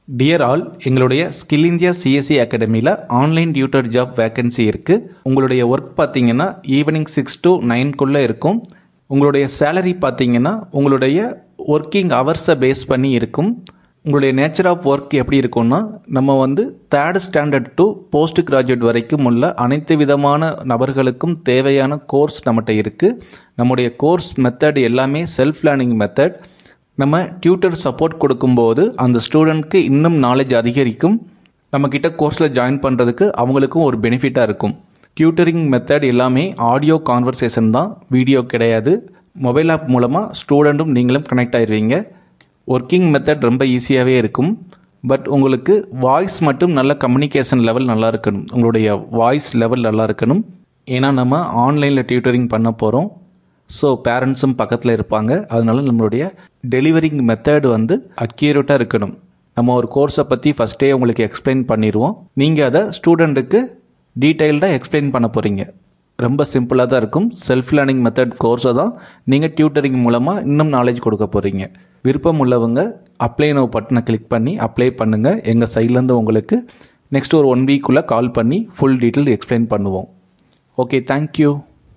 dear all எங்களுடைய skill India CSC அகாடமியில் online tutor job vacancy இருக்குது உங்களுடைய ஒர்க் பார்த்தீங்கன்னா ஈவினிங் சிக்ஸ் டு நைன்குள்ளே இருக்கும் உங்களுடைய சேலரி பார்த்தீங்கன்னா உங்களுடைய ஒர்க்கிங் ஹவர்ஸை பேஸ் பண்ணி இருக்கும் உங்களுடைய நேச்சர் ஆஃப் ஒர்க் எப்படி இருக்கும்னா நம்ம வந்து third standard to post graduate வரைக்கும் உள்ள அனைத்து விதமான நபர்களுக்கும் தேவையான கோர்ஸ் நம்மகிட்ட இருக்குது நம்முடைய கோர்ஸ் மெத்தட் எல்லாமே செல்ஃப் லேர்னிங் மெத்தட் நம்ம டியூட்டர் சப்போர்ட் கொடுக்கும்போது அந்த ஸ்டூடெண்ட்க்கு இன்னும் நாலேஜ் அதிகரிக்கும் நம்மக்கிட்ட கோர்ஸில் ஜாயின் பண்ணுறதுக்கு அவங்களுக்கும் ஒரு பெனிஃபிட்டாக இருக்கும் டியூட்டரிங் மெத்தட் எல்லாமே ஆடியோ கான்வர்சேஷன் தான் வீடியோ கிடையாது மொபைல் ஆப் மூலமாக ஸ்டூடெண்ட்டும் நீங்களும் கனெக்ட் ஆயிடுவீங்க ஒர்க்கிங் மெத்தட் ரொம்ப ஈஸியாகவே இருக்கும் பட் உங்களுக்கு வாய்ஸ் மட்டும் நல்ல கம்யூனிகேஷன் லெவல் நல்லா இருக்கணும் உங்களுடைய வாய்ஸ் லெவல் நல்லா இருக்கணும் ஏன்னா நம்ம ஆன்லைனில் டியூட்டரிங் பண்ண போகிறோம் ஸோ பேரண்ட்ஸும் பக்கத்தில் இருப்பாங்க அதனால நம்மளுடைய டெலிவரிங் மெத்தட் வந்து அக்யூரேட்டாக இருக்கணும் நம்ம ஒரு கோர்ஸை பற்றி ஃபஸ்ட்டே உங்களுக்கு எக்ஸ்பிளைன் பண்ணிடுவோம் நீங்கள் அதை ஸ்டூடெண்ட்டுக்கு டீட்டெயில்டாக எக்ஸ்பிளைன் பண்ண போகிறீங்க ரொம்ப சிம்பிளாக தான் இருக்கும் செல்ஃப் லேர்னிங் மெத்தட் கோர்ஸை தான் நீங்கள் டியூட்டரிங் மூலமாக இன்னும் நாலேஜ் கொடுக்க போகிறீங்க விருப்பம் உள்ளவங்க அப்ளை நோ பட்டனை கிளிக் பண்ணி அப்ளை பண்ணுங்கள் எங்கள் சைட்லேருந்து உங்களுக்கு நெக்ஸ்ட் ஒரு ஒன் வீக்குள்ளே கால் பண்ணி ஃபுல் டீட்டெயில் எக்ஸ்பிளைன் பண்ணுவோம் ஓகே தேங்க்யூ